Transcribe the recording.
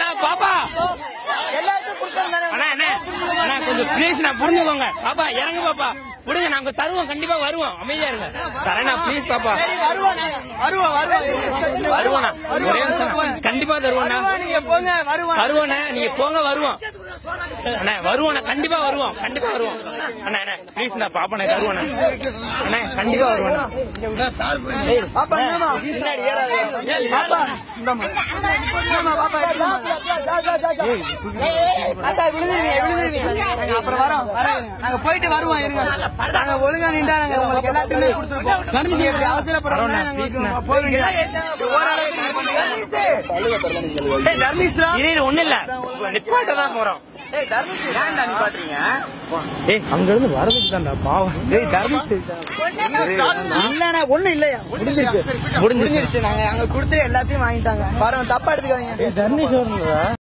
அண்ணா பாப்பா எல்லாத்துக்கும் கொடுத்தோம் தானே அண்ணா அண்ணா அண்ணா கொஞ்சம் ப்ளீஸ் நான் புரிஞ்சுக்கோங்க பாப்பா இறங்கு பாப்பா புரிஞ்சு நாங்க தருவோம் கண்டிப்பா வருவோம் அமைதியா இருங்க தரேண்ணா ப்ளீஸ் பாப்பா சரி வருவோம் நாங்க. வருவோம் வருவோம் வருவோண்ணா ஒரே நிமிஷம் கண்டிப்பா தருவோண்ணா வருவோம், நீங்க போங்க வருவோம் வருவோண்ணே நீங்க போங்க வருவோம் அண்ணா வருவோண்ணா கண்டிப்பா வருவோம் கண்டிப்பா வருவோம் அண்ணா அண்ணா ப்ளீஸ் நான் பாப்பனே தருவோண்ணா அண்ணா கண்டிப்பா வருவோண்ணா பாப்பா இந்தாம்மா. பாப்பா இந்தாம்மா. இந்தாம்மா, பாப்பா இந்தாம்மா. தாத்தா, விழுந்துருவீங்க, விழுந்துருவீங்க. நாங்க அப்புறம் வரோம் வரோம். நாங்க போயிட்டு வருவோம் இருங்க நாங்க ஒழுங்கா நின்றா நாங்க உங்களுக்கு எல்லாத்துக்குமே கொடுத்துருப்போம் நீங்க இப்படி அவசரப்படாம நாங்க உங்களுக்கு போவீங்க ஓரளவுக்கு நீங்க பண்ணுங்க. ஏய், தர்மிஷ்ரா. இது இது ஒண்ணு இல்ல நிப்பாட்ட தான் போறோம் ஏய், தர்மிஷ், ஏன்டா நிப்பாட்டுறீங்க? ஏய் அங்க இருந்து வரதுக்கு தான்டா பாவம் ஏய், தர்மிஷ். இல்லண்ணா, ஒண்ணும் இல்லையா முடிஞ்சிருச்சு முடிஞ்சிருச்சு முடிஞ்சிருச்சு நாங்க அங்க கொடுத்து எல்லாத்தையும் வாங்கிட்டாங்க பாருங்க தப்பா எடுத்துக்காதீங்க தர்ணீஸ்வரன்